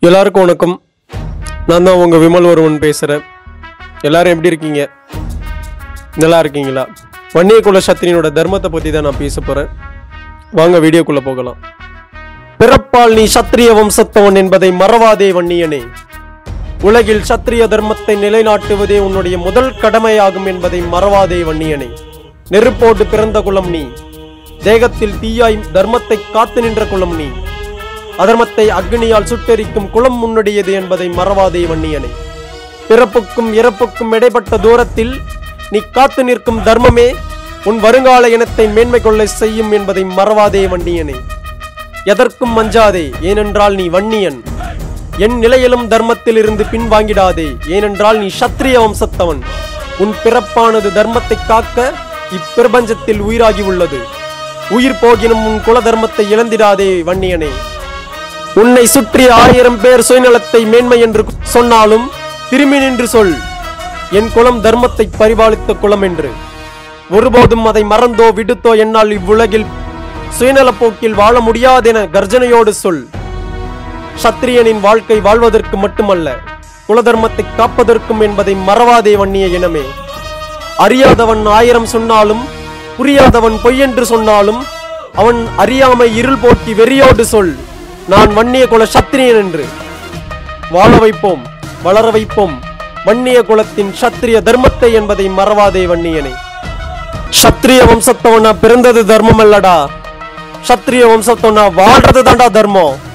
எல்லாருக்கும் வணக்கம் நான் தான் உங்கள் விமல் ஒருவன் பேசுகிறேன் எல்லாரும் எப்படி இருக்கீங்க நல்லா இருக்கீங்களா வன்னிய குல சத்திரியனோட தர்மத்தை பற்றி தான் நான் பேச போகிறேன் வாங்க வீடியோக்குள்ளே போகலாம் பிறப்பால் நீ சத்திரிய வம்சத்தவன் என்பதை மறவாதே வன்னியனே உலகில் சத்திரிய தர்மத்தை நிலைநாட்டுவதே உன்னுடைய முதல் கடமையாகும் என்பதை மறவாதே வன்னியனே நெருப்போடு பிறந்த குலம் நீ தேகத்தில் தீயாய் தர்மத்தை காத்து நின்ற குலம் நீ அதர்மத்தை அக்னியால் சுட்டெரிக்கும் குலம் முன்னுடையது என்பதை மறவாதே வன்னியனே பிறப்புக்கும் இறப்புக்கும் இடைப்பட்ட தூரத்தில் நீ காத்து நிற்கும் தர்மமே உன் வருங்கால இனத்தை மேன்மை கொள்ள செய்யும் என்பதை மறவாதே வன்னியனே எதற்கும் மஞ்சாதே ஏனென்றால் நீ வன்னியன் என் நிலையிலும் தர்மத்தில் இருந்து பின்வாங்கிடாதே ஏனென்றால் நீ சத்திரிய வம்சத்தவன் உன் பிறப்பானது தர்மத்தை காக்க இப்பிரபஞ்சத்தில் உயிராகி உள்ளது உயிர் போகினும் உன் குல தர்மத்தை இழந்திடாதே வன்னியனே உன்னை சுற்றி ஆயிரம் பேர் சுயநலத்தை மேன்மை என்று சொன்னாலும் திரும்பி நின்று சொல் என் குலம் தர்மத்தை பரிபாலித்த குலம் என்று ஒருபோதும் அதை மறந்தோ விடுத்தோ என்னால் இவ்வுலகில் சுயநலப் போக்கில் வாழ முடியாதென கர்ஜனையோடு சொல் சத்திரியனின் வாழ்க்கை வாழ்வதற்கு மட்டுமல்ல குலதர்மத்தை காப்பதற்கும் என்பதை மறவாதே வன்னிய இனமே அறியாதவன் ஆயிரம் சொன்னாலும் புரியாதவன் பொய்யென்று சொன்னாலும் அவன் அறியாமை இருள் போக்கி வெறியோடு சொல் நான் வன்னிய குல சத்திரியன் என்று வாழ வைப்போம் வளர வைப்போம் வன்னிய குலத்தின் சத்திரிய தர்மத்தை என்பதை மறவாதே வன்னியனே சத்திரிய வம்சத்தவனா பிறந்தது தர்மம் அல்லடா சத்திரிய வம்சத்தவனா வாழ்றது தாண்டா தர்மம்